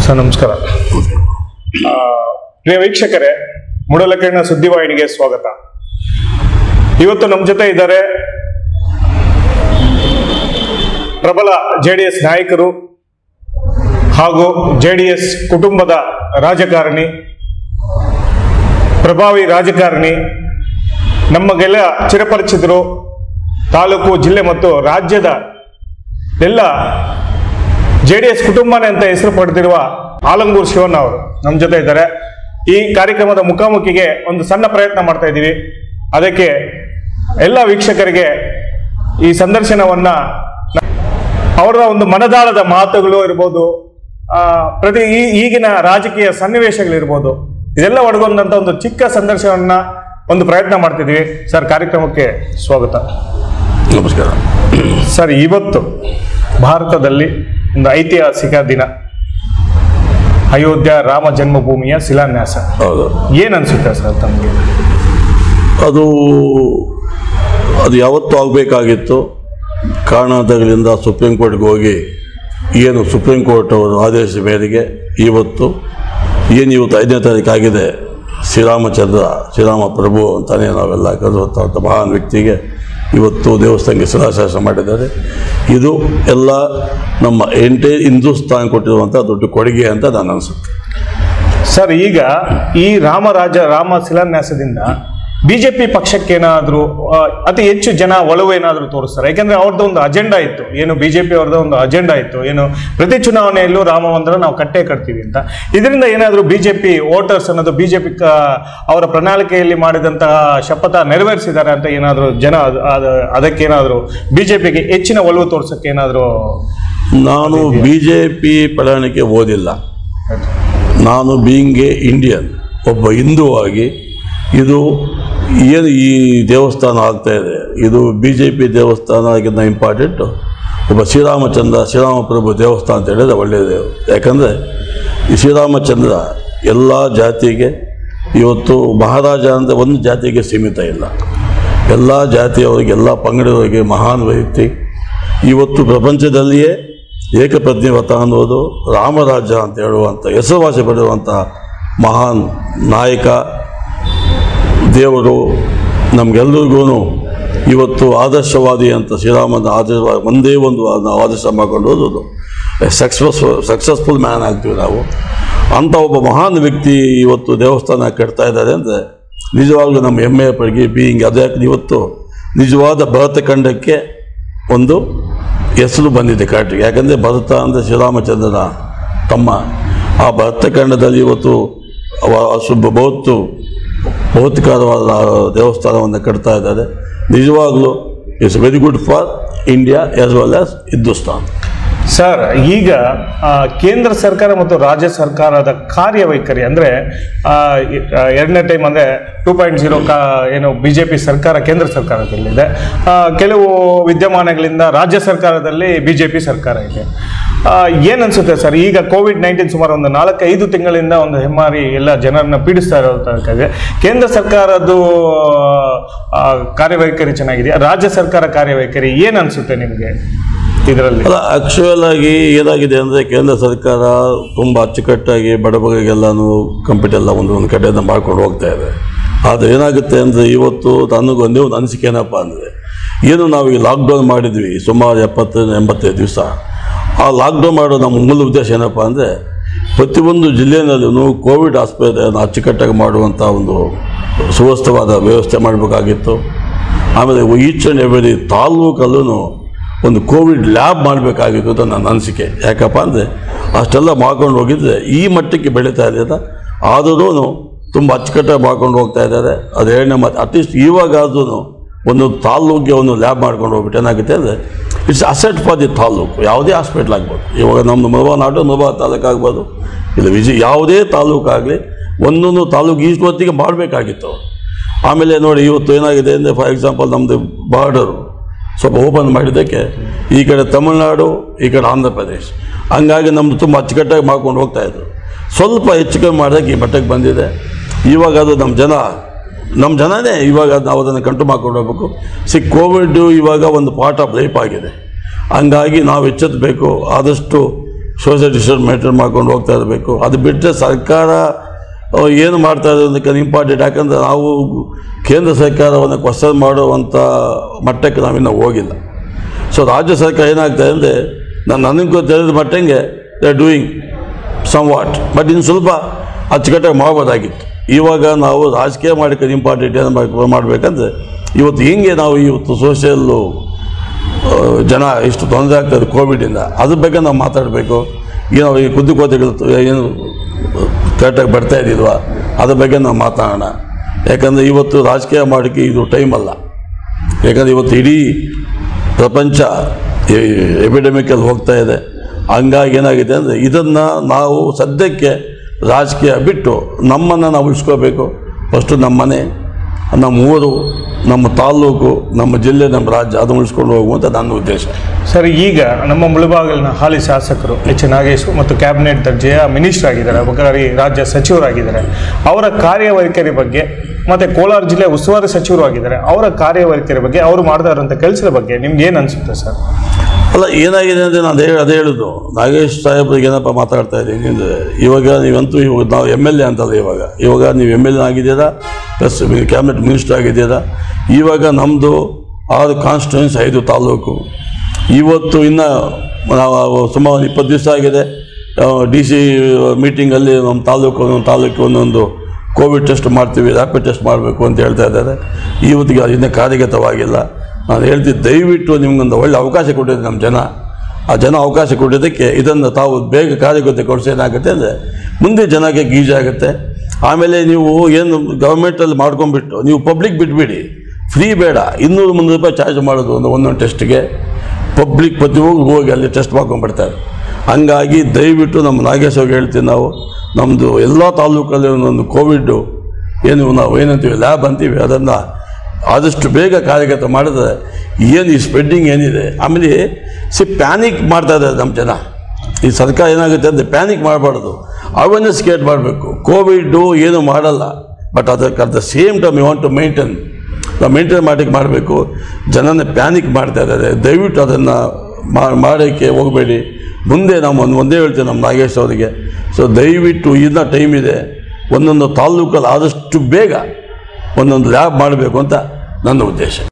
sir ನಮಸ್ಕಾರ ಆ, ಪ್ರಿಯ ವೀಕ್ಷಕರೇ ಮೂಡಲಕರಣ ಸುದ್ದಿವಾಹಿನಿಗೆ ಸ್ವಾಗತ ಇವತ್ತು ನಮ್ಮ ಜೊತೆ ಇದ್ದಾರೆ ಪ್ರಬಲ ಜೆ ಡಿ ಎಸ್ ನಾಯಕರು ಹಾಗೂ ಜೆ ಡಿ ಎಸ್ ಕುಟುಂಬದ ರಾಜಕಾರಣಿ ಪ್ರಭಾವಿ ರಾಜಕಾರಣಿ ನಮಗೆಲ್ಲ ಚಿರಪರಿಚಿತರು ತಾಲೂಕು ಜಿಲ್ಲೆ ಮತ್ತು ರಾಜ್ಯದ ಎಲ್ಲ ಜೆ ಡಿ ಎಸ್ ಕುಟುಂಬನೇ ಅಂತ ಹೆಸರು ಪಡೆದಿರುವ ಆಲಂಗೂರು ಶಿವಣ್ಣ ಅವರು ನಮ್ಮ ಜೊತೆ ಇದ್ದಾರೆ ಈ ಕಾರ್ಯಕ್ರಮದ ಮುಖಾಮುಖಿಗೆ ಒಂದು ಸಣ್ಣ ಪ್ರಯತ್ನ ಮಾಡ್ತಾ ಇದ್ದೀವಿ ಅದಕ್ಕೆ ಎಲ್ಲ ವೀಕ್ಷಕರಿಗೆ ಈ ಸಂದರ್ಶನವನ್ನ ನ- ಅವರ ಒಂದು ಮನದಾಳದ ಮಾತುಗಳು ಇರ್ಬೋದು ಆ, ಪ್ರತಿ ಈ ಈಗಿನ ರಾಜಕೀಯ ಸನ್ನಿವೇಶಗಳಿರ್ಬೋದು ಇದೆಲ್ಲ ಒಳಗೊಂಡಂತ ಒಂದು ಚಿಕ್ಕ ಸಂದರ್ಶನವನ್ನ ಒಂದು ಪ್ರಯತ್ನ ಮಾಡ್ತಿದ್ದೀವಿ ಸರ್ ಕಾರ್ಯಕ್ರಮಕ್ಕೆ ಸ್ವಾಗತ ನಮಸ್ಕಾರ ಸರ್ ಇವತ್ತು ಭಾರತದಲ್ಲಿ ಒಂದು ಐತಿಹಾಸಿಕ ದಿನ ಅಯೋಧ್ಯ ರಾಮ ಜನ್ಮಭೂಮಿಯ ಶಿಲಾನ್ಯಾಸ ಹೌದು ಏನ್ ಅನ್ಸುತ್ತೆ ಸರ್ ತಮಗೆ ಅದು ಅದು ಯಾವತ್ತೂ ಆಗಬೇಕಾಗಿತ್ತು ಕಾರಣಾಂತರಗಳಿಂದ ಸುಪ್ರೀಂ ಕೋರ್ಟ್ಗೆ ಹೋಗಿ ಏನು ಸುಪ್ರೀಂ ಕೋರ್ಟ್ ಅವರ ಆದೇಶದ ಮೇರೆಗೆ ಇವತ್ತು ಏನು ಇವತ್ತು ಐದನೇ ತಾರೀಕು ಆಗಿದೆ ಶ್ರೀರಾಮಚಂದ್ರ ಶ್ರೀರಾಮ ಪ್ರಭು ಅಂತಾನೆ ನಾವೆಲ್ಲ ಕರೆಸುವಂಥ ಮಹಾನ್ ವ್ಯಕ್ತಿಗೆ ಇವತ್ತು ದೇವಸ್ಥಾನಕ್ಕೆ ಶಿಲಾಶಾಸನ ಮಾಡಿದ್ದಾರೆ ಇದು ಎಲ್ಲ ನಮ್ಮ ಎಂಟೇ ಹಿಂದೂಸ್ತಾನ್ ಕೊಟ್ಟಿರುವಂಥ ದೊಡ್ಡ ಕೊಡುಗೆ ಅಂತ ನಾನು ಅನಿಸುತ್ತೆ ಸರ್ ಈಗ ಈ ರಾಮರಾಜ ರಾಮ ಶಿಲಾನ್ಯಾಸದಿಂದ ಬಿಜೆಪಿ ಪಕ್ಷಕ್ಕೇನಾದ್ರೂ ಆ, ಅತಿ ಹೆಚ್ಚು ಜನ ಒಲವು ಏನಾದ್ರೂ ತೋರಿಸ್ತಾರೆ ಯಾಕಂದ್ರೆ ಅವ್ರದ್ದು ಒಂದು ಅಜೆಂಡಾ ಇತ್ತು ಏನು ಬಿಜೆಪಿ ಅವ್ರದ್ದು ಒಂದು ಅಜೆಂಡಾ ಇತ್ತು ಏನು ಪ್ರತಿ ಚುನಾವಣೆಯಲ್ಲೂ ರಾಮ ಮಂದಿರ ನಾವು ಕಟ್ಟೇ ಕಟ್ತೀವಿ ಅಂತ ಇದರಿಂದ ಏನಾದ್ರೂ ಬಿಜೆಪಿ ವೋಟರ್ಸ್ ಅನ್ನೋದು ಬಿಜೆಪಿ ಅವರ ಪ್ರಣಾಳಿಕೆಯಲ್ಲಿ ಮಾಡಿದಂತಹ ಶಪಥ ನೆರವೇರಿಸಿದ್ದಾರೆ ಅಂತ ಏನಾದ್ರೂ ಜನ ಅದ್- ಅದ್- ಅದಕ್ಕೇನಾದ್ರೂ ಬಿಜೆಪಿಗೆ ಹೆಚ್ಚಿನ ಒಲವು ತೋರ್ಸಕ್ಕೆ ಏನಾದ್ರೂ ನಾನು ಬಿ ಜೆ ಪಿ ಪ್ರಣಾಳಿಕೆ ಓದಿಲ್ಲ ನಾನು ಬೀಯಿಂಗ್ ಎ ಇಂಡಿಯನ್ ಒಬ್ಬ ಹಿಂದೂವಾಗಿ ಇದು ಏನು ಈ ದೇವಸ್ಥಾನ ಆಗ್ತಾ ಇದೆ ಇದು ಬಿ ಜೆ ಪಿ ದೇವಸ್ಥಾನ ಆಗಿದ್ದ ಇಂಪಾರ್ಟೆಂಟು ಒಬ್ಬ ಶ್ರೀರಾಮಚಂದ್ರ ಶ್ರೀರಾಮಪ್ರಭು ದೇವಸ್ಥಾನ ಅಂತ ಹೇಳಿದ್ರೆ ಒಳ್ಳೆಯದು ಯಾಕಂದರೆ ಈ ಶ್ರೀರಾಮಚಂದ್ರ ಎಲ್ಲ ಜಾತಿಗೆ ಇವತ್ತು ಮಹಾರಾಜ ಅಂದರೆ ಒಂದು ಜಾತಿಗೆ ಸೀಮಿತ ಇಲ್ಲ ಎಲ್ಲ ಜಾತಿಯವರಿಗೆ ಎಲ್ಲ ಪಂಗಡದವರಿಗೆ ಮಹಾನ್ ವ್ಯಕ್ತಿ ಇವತ್ತು ಪ್ರಪಂಚದಲ್ಲಿಯೇ ಏಕಪ್ರಜ್ಞೆ ವ್ರತ ಅನ್ನೋದು ರಾಮರಾಜ್ಯ ಅಂತ ಹೇಳುವಂಥ ಹೆಸರುವಾಸಿ ಪಡೆಯುವಂಥ ಮಹಾನ್ ನಾಯಕ ದೇವರು ನಮಗೆಲ್ಲರಿಗೂ ಇವತ್ತು ಆದರ್ಶವಾದಿ ಅಂತ ಶ್ರೀರಾಮನ ಆದರ್ಶ ಒಂದೇ ಒಂದು ನಾವು ಆದರ್ಶ ಮಾಡಿಕೊಂಡು ಹೋಗೋದು ಸಕ್ಸಸ್ ಸಕ್ಸಸ್ಫುಲ್ ಮ್ಯಾನ್ ಆಗ್ತೀವಿ ನಾವು ಅಂಥ ಒಬ್ಬ ಮಹಾನ್ ವ್ಯಕ್ತಿ ಇವತ್ತು ದೇವಸ್ಥಾನ ಕಟ್ತಾ ಇದ್ದಾರೆ ಅಂದರೆ ನಿಜವಾಗ್ಲೂ ನಮ್ಮ ಹೆಮ್ಮೆಯ ಪಡಿಗೆ ಬೀಯಿಂಗ್ ಅದೇ ಇವತ್ತು ನಿಜವಾದ ಭರತಖಂಡಕ್ಕೆ ಒಂದು ಹೆಸರು ಬಂದಿದೆ ಕರೆಕ್ಟ್ ಯಾಕಂದರೆ ಭರತ ಅಂದರೆ ಶ್ರೀರಾಮಚಂದ್ರನ ತಮ್ಮ ಆ ಭರತಖಂಡದಲ್ಲಿ ಇವತ್ತು ಅವ ಶುಭ ಬಹುತ್ತು ಭೌತಿಕವಾದ ದೇವಸ್ಥಾನವನ್ನು ಕಟ್ತಾ ಇದ್ದಾರೆ ನಿಜವಾಗ್ಲೂ it's very good for India as well as Hindustan sir ಈಗ ಆ, ಕೇಂದ್ರ ಸರ್ಕಾರ ಮತ್ತು ರಾಜ್ಯ ಸರ್ಕಾರದ ಕಾರ್ಯವೈಖರಿ ಅಂದ್ರೆ ಆ, ಎ- ಆ, ಎರಡನೇ ಟೈಮ್ ಅಂದ್ರೆ ಟೂ ಪಾಯಿಂಟ್ ಜೀರೋ ಕಾ ಏನು ಬಿಜೆಪಿ ಸರ್ಕಾರ ಕೇಂದ್ರ ಸರ್ಕಾರದಲ್ಲಿದೆ ಆ, ಕೆಲವು ವಿದ್ಯಮಾನಗಳಿಂದ ರಾಜ್ಯ ಸರ್ಕಾರದಲ್ಲಿ ಬಿಜೆಪಿ ಸರ್ಕಾರ ಇದೆ ಆ, ಏನ್ ಅನ್ಸುತ್ತೆ ಸರ್ ಈಗ ಕೋವಿಡ್ ನೈನ್ಟೀನ್ ಸುಮಾರು ಒಂದು ನಾಲ್ಕೈದು ತಿಂಗಳಿಂದ ಒಂದು ಹೆಮ್ಮಾರಿ ಎಲ್ಲ ಜನರನ್ನ ಪೀಡಿಸ್ತಾ ಇರೋದಕ್ಕಾಗಿ ಕೇಂದ್ರ ಸರ್ಕಾರದ್ದು ಆ, ಕಾರ್ಯವೈಖರಿ ಚೆನ್ನಾಗಿದೆ ರಾಜ್ಯ ಸರ್ಕಾರ ಕಾರ್ಯವೈಖರಿ ಏನ್ ಅನ್ಸುತ್ತೆ ನಿಮಗೆ ಇದರಲ್ಲಿ ಅಲ್ಲ ಆ್ಯಕ್ಚುಯಲ್ ಆಗಿ ಏನಾಗಿದೆ ಅಂದರೆ ಕೇಂದ್ರ ಸರ್ಕಾರ ತುಂಬ ಅಚ್ಚುಕಟ್ಟಾಗಿ ಬಡಬಗೆಲ್ಲನೂ ಕಂಪ್ಯೂಟರ್ ಎಲ್ಲ ಒಂದು ಒಂದು ಕಡೆಯಿಂದ ಮಾಡ್ಕೊಂಡು ಹೋಗ್ತಾ ಇದೆ ಆದರೆ ಏನಾಗುತ್ತೆ ಅಂದರೆ ಇವತ್ತು ನನಗೊಂದೇ ಒಂದು ಅನಿಸಿಕೆ ಏನಪ್ಪ ಅಂದರೆ ಏನು ನಾವು ಈ ಲಾಕ್ಡೌನ್ ಮಾಡಿದ್ವಿ ಸುಮಾರು ಎಪ್ಪತ್ತು ಎಂಬತ್ತೈದು ದಿವಸ ಆ ಲಾಕ್ಡೌನ್ ಮಾಡೋ ನಮ್ಮ ಮೂಲ ಉದ್ದೇಶ ಏನಪ್ಪ ಅಂದರೆ ಪ್ರತಿಯೊಂದು ಜಿಲ್ಲೆಯಲ್ಲೂ ಕೋವಿಡ್ ಆಸ್ಪತ್ರೆಯನ್ನು ಅಚ್ಚುಕಟ್ಟಾಗಿ ಮಾಡುವಂಥ ಒಂದು ಸುವ್ಯವಸ್ಥವಾದ ವ್ಯವಸ್ಥೆ ಮಾಡಬೇಕಾಗಿತ್ತು ಆಮೇಲೆ ಈಚ್ ಆ್ಯಂಡ್ ಎವ್ರಿ ತಾಲೂಕಲ್ಲೂ ಒಂದು ಕೋವಿಡ್ ಲ್ಯಾಬ್ ಮಾಡಬೇಕಾಗಿತ್ತು ಅಂತ ನನ್ನ ಅನಿಸಿಕೆ ಯಾಕಪ್ಪ ಅಂದರೆ ಅಷ್ಟೆಲ್ಲ ಮಾಡ್ಕೊಂಡು ಹೋಗಿದ್ರೆ ಈ ಮಟ್ಟಕ್ಕೆ ಬೆಳೀತಾ ಇದೆ ಆದರೂ ತುಂಬ ಅಚ್ಚುಕಟ್ಟಾಗಿ ಮಾಡ್ಕೊಂಡು ಹೋಗ್ತಾ ಇದ್ದಾರೆ ಅದು ಎರಡನೇ ಮಾತು ಅಟ್ಲೀಸ್ಟ್ ಇವಾಗಾದ್ರೂ ಒಂದು ತಾಲೂಕಿಗೆ ಒಂದು ಲ್ಯಾಬ್ ಮಾಡ್ಕೊಂಡು ಹೋಗ್ಬಿಟ್ಟು ಏನಾಗುತ್ತೆ ಅಂದರೆ it's asset for the taluk ಯಾವುದೇ ಹಾಸ್ಪಿಟ್ಲ್ ಆಗ್ಬೋದು ಇವಾಗ ನಮ್ಮದು ಮುಳಬಾ ನಾಡು ಮುಳಬಾ ತಾಲೂಕು ಆಗ್ಬೋದು ಇಲ್ಲ ವಿಜಯ ಯಾವುದೇ ತಾಲೂಕಾಗಲಿ ಒಂದೊಂದು ತಾಲೂಕು ಇಷ್ಟೊತ್ತಿಗೆ ಮಾಡಬೇಕಾಗಿತ್ತು ಆಮೇಲೆ ನೋಡಿ ಇವತ್ತು ಏನಾಗಿದೆ ಅಂದರೆ ಫಾರ್ ಎಕ್ಸಾಂಪಲ್ ನಮ್ಮದು ಬಾರ್ಡರು ಸ್ವಲ್ಪ ಓಪನ್ ಮಾಡಿದ್ದಕ್ಕೆ ಈ ಕಡೆ ತಮಿಳ್ನಾಡು ಈ ಕಡೆ ಆಂಧ್ರ ಪ್ರದೇಶ್ ಹಂಗಾಗಿ ನಮ್ಮದು ತುಂಬ ಅಚ್ಚುಕಟ್ಟಾಗಿ ಮಾಡ್ಕೊಂಡು ಹೋಗ್ತಾಯಿದ್ರು ಸ್ವಲ್ಪ ಹೆಚ್ಚು ಕಮ್ಮಿ ಮಾಡೋದಕ್ಕೆ ಈ ಮಟ್ಟಕ್ಕೆ ಬಂದಿದೆ ಇವಾಗ ಅದು ನಮ್ಮ ಜನ ನಮ್ಮ ಜನನೇ ಇವಾಗ ನಾವು ಅದನ್ನು ಕಂಟ್ರೋಲ್ ಮಾಡ್ಕೊಂಡು ಹೋಗ್ಬೇಕು ಸಿ ಕೋವಿಡ್ ಇವಾಗ ಒಂದು ಪಾರ್ಟ್ ಆಫ್ ಲೈಫ್ ಆಗಿದೆ ಹಂಗಾಗಿ ನಾವು ಎಚ್ಚೆತ್ತಬೇಕು ಆದಷ್ಟು ಸೋಷಿಯಲ್ ಡಿಸ್ಟೆನ್ಸ್ ಮೇಂಟೈನ್ ಮಾಡ್ಕೊಂಡು ಹೋಗ್ತಾ ಇರಬೇಕು ಅದು ಬಿಟ್ಟರೆ ಸರ್ಕಾರ ಆ, ಏನು ಮಾಡ್ತಾ ಇದೆ ಅನ್ನೋದಕ್ಕೆ ಇಂಪಾರ್ಟೆಂಟ್ ಯಾಕಂದರೆ ನಾವು ಕೇಂದ್ರ ಸರ್ಕಾರವನ್ನು ಕ್ವಶನ್ ಮಾಡುವಂಥ ಮಟ್ಟಕ್ಕೆ ನಾವಿನ್ನೂ ಹೋಗಿಲ್ಲ ಸೊ ರಾಜ್ಯ ಸರ್ಕಾರ ಏನಾಗ್ತದೆ ಅಂದರೆ ನಾನು ನನಗೆ ತಿಳಿದ ಮಟ್ಟಂಗೆ they are doing somewhat but ಇನ್ನು ಸ್ವಲ್ಪ ಅಚ್ಚುಕಟ್ಟಾಗಿ ಮಾಡ್ಬೋದಾಗಿತ್ತು ಇವಾಗ ನಾವು ರಾಜಕೀಯ ಮಾಡಿಕೊಂಡು ಇಂಪಾರ್ಟೆಂಟ್ ಏನು ಮಾಡ್- ಮಾಡಬೇಕಂದ್ರೆ ಇವತ್ತು ಹಿಂಗೆ ನಾವು ಇವತ್ತು ಸೋಷಿಯಲ್ಲು ಜನ ಎಷ್ಟು ತೊಂದರೆ ಆಗ್ತದೆ ಕೋವಿಡಿಂದ ಅದ್ರ ಬಗ್ಗೆ ನಾವು ಮಾತಾಡಬೇಕು ಏನೋ ಈ ಕುದ್ದುಕೋತೆಗಳು ಏನು ಕರೆಕ್ಟಾಗಿ ಬರ್ತಾ ಇದ್ದಿಲ್ವಾ ಅದ್ರ ಬಗ್ಗೆ ನಾವು ಮಾತಾಡೋಣ ಯಾಕಂದರೆ ಇವತ್ತು ರಾಜಕೀಯ ಮಾಡೋಕ್ಕೆ ಇದು ಟೈಮ್ ಅಲ್ಲ ಯಾಕಂದರೆ ಇವತ್ತು ಇಡೀ ಪ್ರಪಂಚ ಎಪಿಡೆಮಿಕಲ್ಲಿ ಹೋಗ್ತಾ ಇದೆ ಹಂಗಾಗಿ ಏನಾಗಿದೆ ಅಂದರೆ ಇದನ್ನು ನಾವು ಸದ್ಯಕ್ಕೆ ರಾಜಕೀಯ ಬಿಟ್ಟು ನಮ್ಮನ್ನು ನಾವು ಉಳಿಸ್ಕೋಬೇಕು ಫಸ್ಟು ನಮ್ಮ ಮನೆ ನಮ್ಮ ಊರು ನಮ್ಮ ತಾಲೂಕು ನಮ್ಮ ಜಿಲ್ಲೆ ನಮ್ಮ ರಾಜ್ಯ ಅದನ್ನು ಉಳಿಸ್ಕೊಂಡು ಹೋಗುವಂಥ ನನ್ನ ಉದ್ದೇಶ ಸರ್ ಈಗ ನಮ್ಮ ಮುಳುಬಾಗಿಲಿನ ಹಾಲಿ ಶಾಸಕರು ಎಚ್ ನಾಗೇಶ್ ಮತ್ತು ಕ್ಯಾಬಿನೆಟ್ ದರ್ಜೆಯ ಮಿನಿಸ್ಟರ್ ಆಗಿದ್ದಾರೆ ಅಬಕಾರಿ ರಾಜ್ಯ ಸಚಿವರಾಗಿದ್ದಾರೆ ಅವರ ಕಾರ್ಯವೈಖರಿ ಬಗ್ಗೆ ಮತ್ತೆ ಕೋಲಾರ ಜಿಲ್ಲೆ ಉಸ್ತುವಾರಿ ಸಚಿವರು ಆಗಿದ್ದಾರೆ ಅವರ ಕಾರ್ಯವೈಖರಿ ಬಗ್ಗೆ ಅವರು ಮಾಡ್ತಾ ಇರುವಂಥ ಕೆಲಸದ ಬಗ್ಗೆ ನಿಮ್ಗೆ ಏನು ಅನಿಸುತ್ತೆ ಸರ್ ಅಲ್ಲ ಏನಾಗಿದೆ ಅಂದರೆ ನಾನು ಹೇಳಿ ಅದೇ ಹೇಳೋದು ನಾಗೇಶ್ ಸಾಹೇಬ್ರಿಗೆ ಏನಪ್ಪ ಮಾತಾಡ್ತಾ ಇದ್ದೀನಿ ಅಂದರೆ ಇವಾಗ ನೀವಂತೂ ಇವಾಗ ನಾವು ಎಮ್ ಎಲ್ ಎ ಅಂತಲ್ಲ ಇವಾಗ ಇವಾಗ ನೀವು ಎಮ್ ಎಲ್ ಎ ಆಗಿದ್ದೀರಾ ಪ್ಲಸ್ ಕ್ಯಾಬಿನೆಟ್ ಮಿನಿಸ್ಟರ್ ಆಗಿದ್ದೀರಾ ಇವಾಗ ನಮ್ಮದು ಆರು ಕಾನ್ಸ್ಟಿಟ್ಯೂನ್ಸ್ ಐದು ತಾಲೂಕು ಇವತ್ತು ಇನ್ನು ನಾವು ಸುಮಾರು ಒಂದು ಇಪ್ಪತ್ತು ದಿವಸ ಆಗಿದೆ ಡಿ ಸಿ ಮೀಟಿಂಗಲ್ಲಿ ನಮ್ಮ ತಾಲೂಕು ಒಂದೊಂದು ತಾಲೂಕು ಒಂದೊಂದು ಕೋವಿಡ್ ಟೆಸ್ಟ್ ಮಾಡ್ತೀವಿ ರ್ಯಾಪಿಡ್ ಟೆಸ್ಟ್ ಮಾಡಬೇಕು ಅಂತ ಹೇಳ್ತಾ ಇದ್ದಾರೆ ಇವತ್ತಿಗೆ ಅದು ಇನ್ನೂ ಕಾರ್ಯಗತವಾಗಿಲ್ಲ ನಾನು ಹೇಳ್ತಿದ್ದೆ ದಯವಿಟ್ಟು ನಿಮ್ಗೊಂದು ಒಳ್ಳೆ ಅವಕಾಶ ಕೊಟ್ಟಿದೆ ನಮ್ಮ ಜನ ಆ ಜನ ಅವಕಾಶ ಕೊಟ್ಟಿದ್ದಕ್ಕೆ ಇದನ್ನು ತಾವು ಬೇಗ ಕಾರ್ಯಗತಗೊಳಿಸಿ ಏನಾಗುತ್ತೆ ಅಂದರೆ ಮುಂದೆ ಜನಕ್ಕೆ ಗೀಜಾಗುತ್ತೆ ಆಮೇಲೆ ನೀವು ಏನು ಗೌರ್ಮೆಂಟಲ್ಲಿ ಮಾಡ್ಕೊಂಡ್ಬಿಟ್ಟು ನೀವು ಪಬ್ಲಿಕ್ ಬಿಟ್ಬಿಡಿ ಫ್ರೀ ಬೇಡ ಇನ್ನೂರು ಮುನ್ನೂರು ರೂಪಾಯಿ ಚಾರ್ಜ್ ಮಾಡೋದು ಒಂದು ಒಂದೊಂದು ಟೆಸ್ಟ್ಗೆ ಪಬ್ಲಿಕ್ ಪ್ರತಿಯೊಬ್ಬರು ಹೋಗಿ ಅಲ್ಲಿ ಟೆಸ್ಟ್ ಮಾಡ್ಕೊಂಡ್ಬಿಡ್ತಾರೆ ಹಂಗಾಗಿ ದಯವಿಟ್ಟು ನಮ್ಮ ನಾಗೇಶ್ ಅವ್ರಿಗೆ ಹೇಳ್ತೀವಿ ನಾವು ನಮ್ಮದು ಎಲ್ಲ ತಾಲೂಕಲ್ಲಿ ಒಂದೊಂದು ಕೋವಿಡ್ಡು ಏನು ನಾವು ಏನಂತೀವಿ ಲ್ಯಾಬ್ ಅಂತೀವಿ ಅದನ್ನು ಆದಷ್ಟು ಬೇಗ ಕಾರ್ಯಗತ ಮಾಡಿದ್ರೆ ಏನು ಈ ಸ್ಪ್ರೆಡ್ಡಿಂಗ್ ಏನಿದೆ ಆಮೇಲೆ ಸಿ ಪ್ಯಾನಿಕ್ ಮಾಡ್ತಾ ಇದ್ದಾರೆ ನಮ್ಮ ಜನ ಈ ಸರ್ಕಾರ ಏನಾಗುತ್ತೆ ಅಂದರೆ ಪ್ಯಾನಿಕ್ ಮಾಡಬಾರ್ದು ಅವೇರ್ನೆಸ್ ಕ್ರಿಯೇಟ್ ಮಾಡಬೇಕು ಕೋವಿಡ್ಡು ಏನು ಮಾಡಲ್ಲ ಬಟ್ ಅದಕ್ಕೆ at the same time you want to maintain ನಾವು ಮೇಂಟೈನ್ ಮಾಡೋಕ್ಕೆ ಮಾಡಬೇಕು ಜನನ ಪ್ಯಾನಿಕ್ ಮಾಡ್ತಾ ಇದ್ದಾರೆ ದಯವಿಟ್ಟು ಅದನ್ನು ಮಾಡೋಕ್ಕೆ ಹೋಗಬೇಡಿ ಮುಂದೆ ನಾವು ಒಂದು ಒಂದೇ ಹೇಳ್ತೇವೆ ನಮ್ಮ ನಾಗೇಶ್ ಅವರಿಗೆ ಸೊ ದಯವಿಟ್ಟು ಇನ್ನೂ ಟೈಮ್ ಇದೆ ಒಂದೊಂದು ತಾಲೂಕಲ್ಲಿ ಆದಷ್ಟು ಬೇಗ ಒಂದೊಂದು ಲ್ಯಾಬ್ ಮಾಡಬೇಕು ಅಂತ ನನ್ನ ಉದ್ದೇಶ